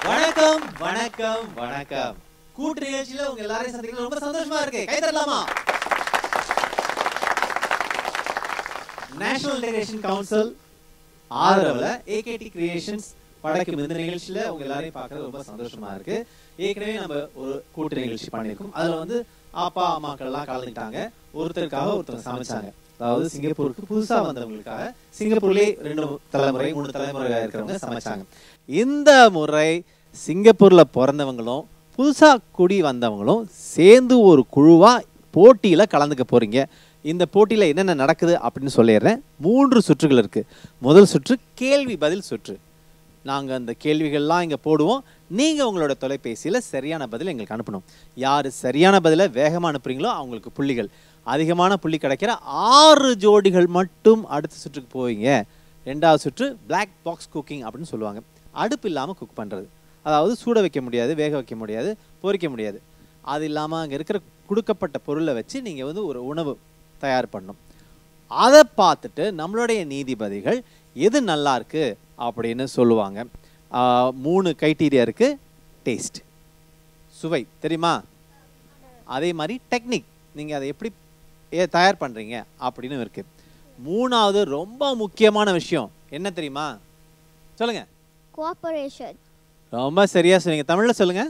வணக்கம் வணக்கம் வணக்கம் கூட்டு நிகழ்ச்சியில உங்க எல்லாரையும் சந்திக்கிறது ரொம்ப சந்தோஷமா இருக்கு கை தரலாமா நேஷனல் இன்டகிரேஷன் கவுன்சில் ஆதரவுல ஏகேடி கிரியேஷன்ஸ் படைக்கும் இந்த நிகழ்ச்சியில உங்க எல்லாரையும் பார்க்கறது ரொம்ப சந்தோஷமா இருக்கு ஏற்கனவே நம்ம ஒரு கூட்டு நிகழ்ச்சி பண்ணியிருக்கோம் அதுல வந்து அப்பா அம்மாக்கள் எல்லாம் கலந்துட்டாங்க ஒருத்தருக்காக ஒருத்தர் சமைச்சாங்க அதாவது சிங்கப்பூருக்கு புதுசா வந்தவங்களுக்காக சிங்கப்பூர்லயே ரெண்டு தலைமுறை மூணு தலைமுறை இருக்கிறவங்க சமைச்சாங்க இந்த முறை சிங்கப்பூர்ல பிறந்தவங்களும் புதுசா குடி வந்தவங்களும் சேர்ந்து ஒரு குழுவா போட்டியில கலந்துக்க போறீங்க இந்த போட்டியில என்னென்ன நடக்குது அப்படின்னு சொல்லிடுறேன் மூன்று சுற்றுகள் இருக்கு முதல் சுற்று கேள்வி பதில் சுற்று நாங்க அந்த கேள்விகள்லாம் இங்க போடுவோம் நீங்க உங்களோட தொலைபேசியில சரியான பதில் எங்களுக்கு அனுப்பணும் யாரு சரியான பதிலை வேகமா அனுப்புறீங்களோ அவங்களுக்கு புள்ளிகள் அதிகமான புள்ளி கிடைக்கிற ஆறு ஜோடிகள் மட்டும் அடுத்த சுற்றுக்கு போவீங்க ரெண்டாவது சுற்று Black பாக்ஸ் குக்கிங் அப்படின்னு சொல்லுவாங்க அடுப்பு இல்லாமல் குக் பண்ணுறது அதாவது சூட வைக்க முடியாது வேக வைக்க முடியாது பொரிக்க முடியாது அது இல்லாமல் அங்கே இருக்கிற கொடுக்கப்பட்ட பொருளை வச்சு நீங்கள் வந்து ஒரு உணவு தயார் பண்ணணும் அதை பார்த்துட்டு நம்மளுடைய நீதிபதிகள் எது நல்லா இருக்கு அப்படின்னு சொல்லுவாங்க ஆஹ் மூணு கைட்டீரியா இருக்கு டேஸ்ட் சுவை தெரியுமா அதே மாதிரி டெக்னிக் நீங்கள் அதை எப்படி ஏ தயார் பண்ணுறீங்க அப்படின்னு இருக்கு மூணாவது ரொம்ப முக்கியமான விஷயம் என்ன தெரியுமா சொல்லுங்க கோஆபரேஷன் ரொம்ப சரியா சொன்னீங்க தமிழ்ல சொல்லுங்க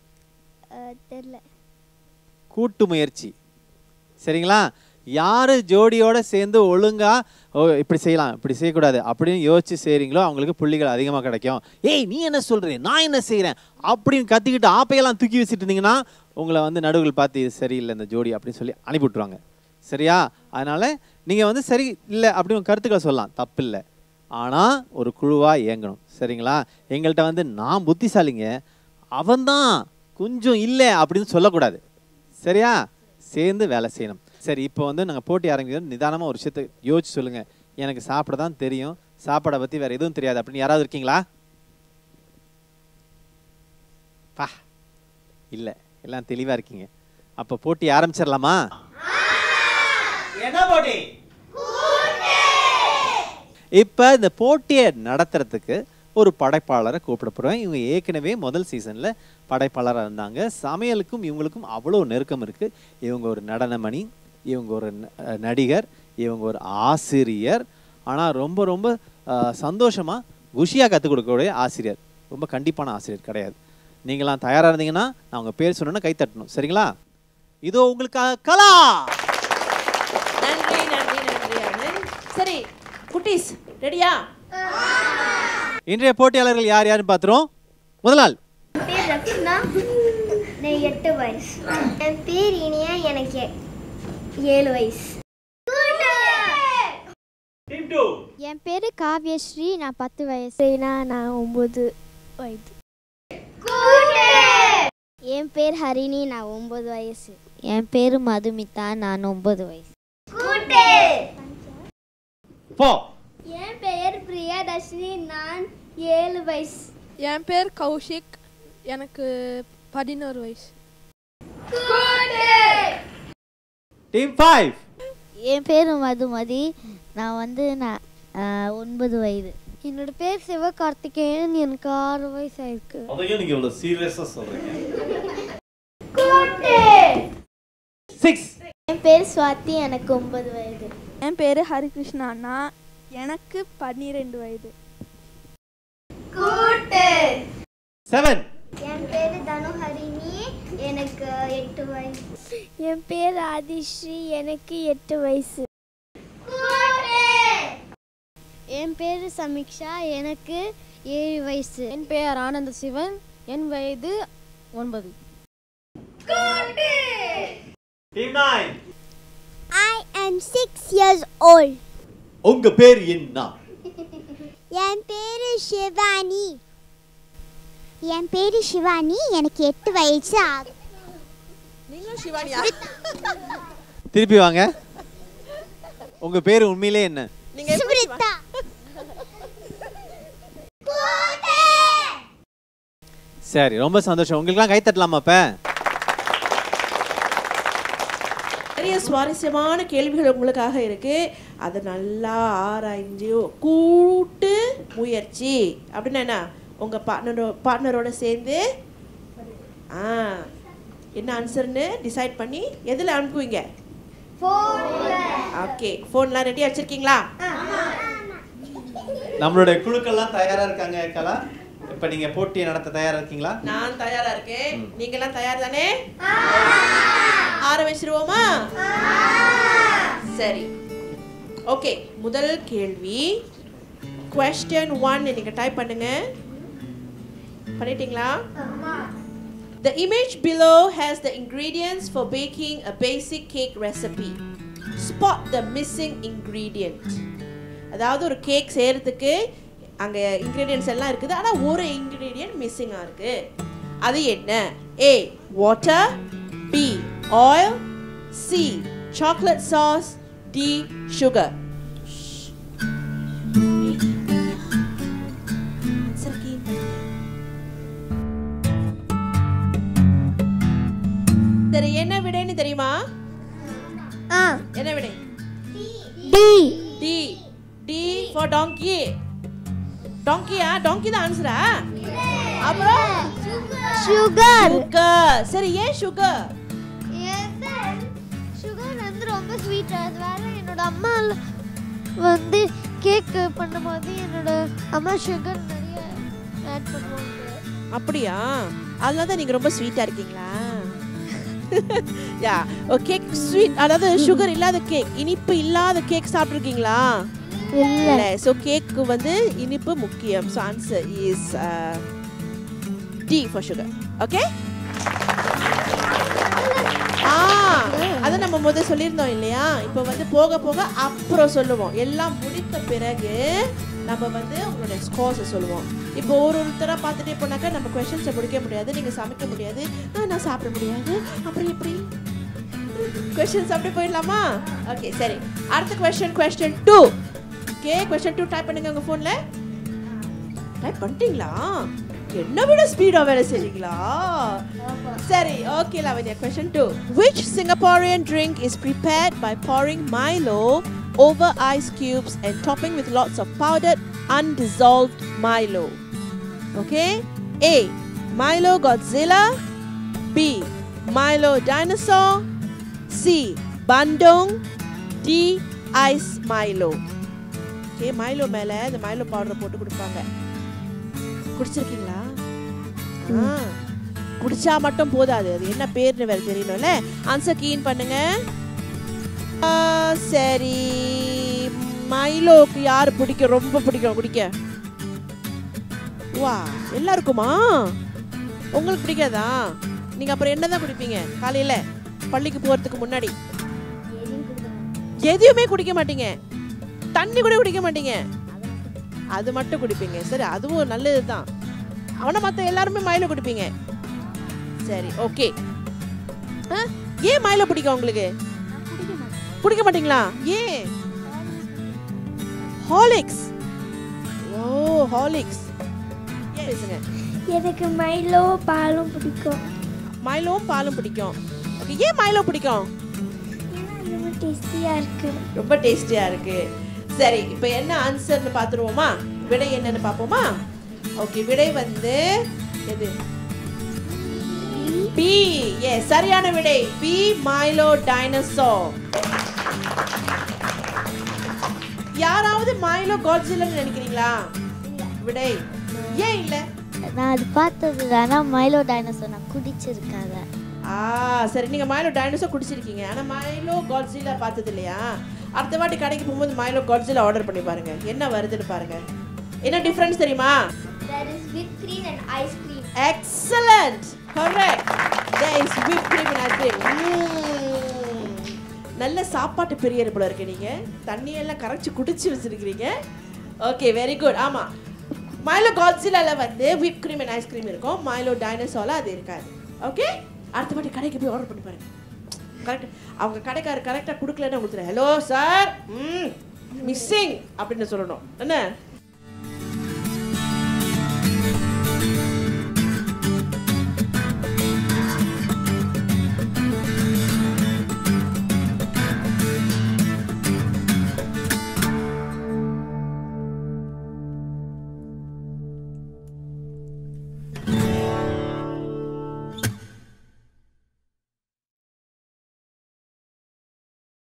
தெரில கூட்டு முயற்சி சரிங்களா யாரு ஜோடியோட சேர்ந்து ஒழுங்கா ஓ இப்படி செய்யலாம் இப்படி செய்யக்கூடாது அப்படின்னு யோசிச்சு செய்றீங்களோ அவங்களுக்கு புள்ளிகள் அதிகமாக கிடைக்கும் ஏய் நீ என்ன சொல்ற நான் என்ன செய்றேன் அப்படின்னு கத்திக்கிட்டு ஆப்பையெல்லாம் தூக்கி வச்சுட்டு இருந்தீங்கன்னா உங்களை வந்து நடுவில் பார்த்து இது சரியில்லை இந்த ஜோடி அப்படின்னு சொல்லி அனுப்பி விட்ருவாங்க சரியா அதனால நீங்க வந்து சரி இல்லை அப்படின்னு உங்க கருத்துக்களை சொல்லலாம் தப்பு இல்லை ஆனால் ஒரு குழுவாக இயங்கணும் சரிங்களா எங்கள்கிட்ட வந்து நான் புத்திசாலிங்க அவன்தான் கொஞ்சம் இல்லை அப்படின்னு சொல்லக்கூடாது சரியா சேர்ந்து வேலை செய்யணும் சரி இப்போ வந்து நாங்கள் போட்டி ஆரம்பிக்கிறது நிதானமாக ஒரு விஷயத்தை யோசிச்சு சொல்லுங்க எனக்கு சாப்பிட தான் தெரியும் சாப்பாடை பற்றி வேற எதுவும் தெரியாது அப்படின்னு யாராவது இருக்கீங்களா பா இல்லை எல்லாம் தெளிவாக இருக்கீங்க அப்போ போட்டி ஆரம்பிச்சிடலாமா என்ன போட்டி இப்போ இந்த போட்டியை நடத்துறதுக்கு ஒரு படைப்பாளரை கூப்பிட போகிறோம் இவங்க ஏற்கனவே முதல் சீசனில் படைப்பாளராக இருந்தாங்க சமையலுக்கும் இவங்களுக்கும் அவ்வளோ நெருக்கம் இருக்குது இவங்க ஒரு நடனமணி இவங்க ஒரு ந- அஹ் நடிகர் இவங்க ஒரு ஆசிரியர் ஆனால் ரொம்ப ரொம்ப சந்தோஷமாக குஷியாக கற்றுக் கொடுக்கக்கூடிய ஆசிரியர் ரொம்ப கண்டிப்பான ஆசிரியர் கிடையாது நீங்களாம் தயாராக இருந்தீங்கன்னா நான் உங்கள் பேர் சொன்னோன்னா கை தட்டணும் சரிங்களா இதோ உங்களுக்காக கலா நன்றி நன்றி நன்றி ஆனந்த் சரி குட்டீஸ் ரெடியா இன்றைய போட்டியாளர்கள் யார் யாருன்னு பார்த்துருவோம் முதல் நாள் பேர் ரக்ஷனா நான் எட்டு வயசு என் பேர் இனியா எனக்கு எ- ஏழு வயசு என் பேர் காவ்யஸ்ரீ நான் பத்து வயசு நான் ஒம்பது வயது என் பேர் ஹரிணி நான் ஒம்பது வயசு என் பேர் மதுமிதா நான் ஒம்பது வயசு போ என் பெயர் பிரியாதர்ஷினி நான் ஏழு வயசு என் பேர் கௌஷிக் எனக்கு பதினோரு வயசு டீம் ஃபைவ் என் பேர் மதுமதி நான் வந்து நான் ஆ, ஒன்பது வயது என்னோட பேர் சிவகார்த்திகேயன் எனக்கு ஆறு வயசு ஆயிருக்கு அதையும் நீங்க இவ்வளவு சீரியஸா சொல்றீங்க சிக்ஸ் என் பேர் சுவாதி எனக்கு ஒன்பது வயது என் பேர் ஹரிகிருஷ்ணா நான் எனக்கு பன்னிரெண்டு வயது செவன் என் பேர் தனுஹரிணி எனக்கு எட்டு வயசு என் பேர் ஆதிஸ்ரீ எனக்கு எட்டு வயசு என் பேர் சமீக்ஷா எனக்கு ஏழு வயசு என் பெயர் ஆனந்த சிவன் என் வயது ஒன்பது டீம் nine I am six years old உங்க பேர் என்ன என் பேரு சிவானி என் பேரு சிவானி எனக்கு எட்டு வயசு ஆகும் நீங்களும் சிவானியா திருப்பி வாங்க உங்க பேர் உண்மையிலே என்ன நீங்க எப்படி சிவா- சுப்ரிதா சரி ரொம்ப சந்தோஷம் உங்களுக்குலாம் கை தட்டலாமா இப்ப நிறைய சுவாரஸ்யமான கேள்விகள் உங்களுக்காக இருக்கு அதை நல்லா ஆராய்ஞ்சு கூட்டு முயற்சி அப்படின்னா என்ன உங்க பார்ட்னரோ பார்ட்னரோட சேர்ந்து ஆ என்ன ஆன்சர்னு டிசைட் பண்ணி எதில் அனுப்புவீங்க ஓகே ஃபோன்லாம் ரெடியாக வச்சுருக்கீங்களா நம்மளுடைய குழுக்கள்லாம் தயாரா இருக்காங்க கலா இப்ப நீங்க போட்டியை நடத்த தயாரா இருக்கீங்களா நான் தயாரா இருக்கேன் நீங்கெல்லாம் தயார் தானே ஆரம்பிச்சிருவோமா சரி ஓகே முதல் கேள்வி கொஸ்டின் ஒன் நீங்க டைப் பண்ணுங்க பண்ணிட்டீங்களா The image below has the ingredients for baking a basic cake recipe. Spot the missing ingredient. அதாவது ஒரு கேக் செய்யறதுக்கு அங்க இன்கிரீடியன்ஸ் எல்லாம் இருக்குது ஆனா ஒரு இன்கிரீடியன்ட் மிஸ்ஸிங்கா இருக்கு அது என்ன A water B oil C chocolate sauce D sugar சரி என்ன விடைன்னு தெரியுமா ஆ என்ன விடை D D D for donkey டாங்கியா டாங்கி தான் ஆன்சரா அப்புறம் சுகர் சுகர் சரி ஏன் சுகர் சுகர் வந்து ரொம்ப ஸ்வீட் அது வேற என்னோட அம்மா வந்து கேக் பண்ணும்போது என்னோட அம்மா சுகர் நிறைய ஆட் பண்ணுவாங்க அப்படியா அதனால தான் நீங்க ரொம்ப ஸ்வீட்டா இருக்கீங்களா யா ஓ கேக் ஸ்வீட் அதாவது சுகர் இல்லாத கேக் இனிப்பு இல்லாத கேக் சாப்பிட்ருக்கீங்களா இல்ல இல்ல ஸோ கேக்கு வந்து இனிப்பு முக்கியம் so answer is D for sugar okay ஆ அதை நம்ம முதல்ல சொல்லியிருந்தோம் இல்லையா இப்போ வந்து போக போக அப்புறம் சொல்லுவோம் எல்லாம் முடித்த பிறகு நம்ம வந்து உங்களுடைய ஸ்கோர்ஸை சொல்லுவோம் இப்போ ஒரு ஒருத்தராக பார்த்துட்டே போனாக்கா நம்ம கொஷின்ஸை முடிக்க முடியாது நீங்கள் சமைக்க முடியாது ஆ, நான் சாப்பிட முடியாது அப்புறம் எப்படி கொஷின்ஸ் அப்படியே போயிடலாமா ஓகே சரி அடுத்த question question two okay question two type பண்ணுங்க உங்கள் ஃபோனில் டைப் பண்ணிட்டீங்களா என்ன விட ஸ்பீடாக வேலை செய்றீங்களா சரி okay Lavanya question two which singaporean drink is prepared by pouring milo over ice cubes and topping with lots of powdered undissolved milo okay a milo godzilla b milo dinosaur c bandung d ice milo okay Milo மேலே இந்த Milo பவுடரை போட்டு கொடுப்பாங்க குடிச்சிருக்கீங்களா ஆ குடிச்சா மட்டும் போதாது அது என்ன பேர்னு வேற தெரியணும்ல ஆன்சர் கீன் பண்ணுங்க ஆ, சரி மைலோக்கு யார் பிடிக்கும் ரொம்ப பிடிக்கும் குடிக்க வா எல்லாருக்குமா உங்களுக்கு பிடிக்காதா நீங்க அப்புறம் என்னதான் குடிப்பீங்க காலையில பள்ளிக்கு போறதுக்கு முன்னாடி எதையுமே குடிக்க மாட்டீங்க தண்ணி கூட குடிக்க மாட்டீங்க அது மட்டும் குடிப்பீங்க சரி அதுவும் நல்லது தான் அவனை மற்ற எல்லாருமே மயில குடிப்பீங்க சரி ஓகே ஏன் மயில பிடிக்கும் உங்களுக்கு பிடிக்க மாட்டீங்களா ஏன் ஹாலிக்ஸ் ஓ ஹாலிக்ஸ் ஏன் பேசுங்க எனக்கு மைலோ பாலும் பிடிக்கும் மயிலும் பாலும் பிடிக்கும் ஓகே ஏன் மயிலோ பிடிக்கும் ஏன்னா அது ரொம்ப டேஸ்டியாக இருக்கு ரொம்ப டேஸ்டியா இருக்கு சரி இப்போ என்ன ஆன்சர்னு பார்த்துருவோமா விடை என்னன்னு பார்ப்போமா ஓகே விடை வந்து எது பி ஏ சரியான விடை பி மைலோ டைனோசர் யாராவது மைலோ காட்ஸில்லன்னு நினைக்கிறீங்களா விடை ஏன் இல்லை நான் அது பார்த்தது ஆனால் மைலோ டைனோசர் நான் குடிச்சிருக்காங்க ஆ சரி நீங்க மைலோ டைனோசர் குடிச்சிருக்கீங்க ஆனா மைலோ காட்ஸிலா பார்த்தது இல்லையா அடுத்த வாட்டி கடைக்கு போகும்போது மைலோ காட்ஸிலா ஆர்டர் பண்ணி பாருங்க என்ன வருதுன்னு பாருங்க என்ன டிஃபரன்ஸ் தெரியுமா There is whipped cream and ice cream. Excellent correct there is whipped cream and ice cream Mm. நல்ல சாப்பாட்டு பிரியர் போல இருக்கு நீங்க தண்ணியெல்லாம் கரைச்சி குடிச்சு வச்சிருக்கிறீங்க ஓகே வெரி குட் ஆமா மைலோ காட்ஸிலால வந்து whipped cream and ice cream இருக்கும் மைலோ டைனோசார்ல அது இருக்காது ஓகே அடுத்த வாட்டி கடைக்கு போய் ஆர்டர் பண்ணி பாருங்க கரெக்ட் அவங்க கடைக்காரர் கரெக்டாக கொடுக்கலன்னு உங்களுக்கு ஹலோ சார் ம் மிஸ்ஸிங் அப்படின்னு சொல்லணும் என்ன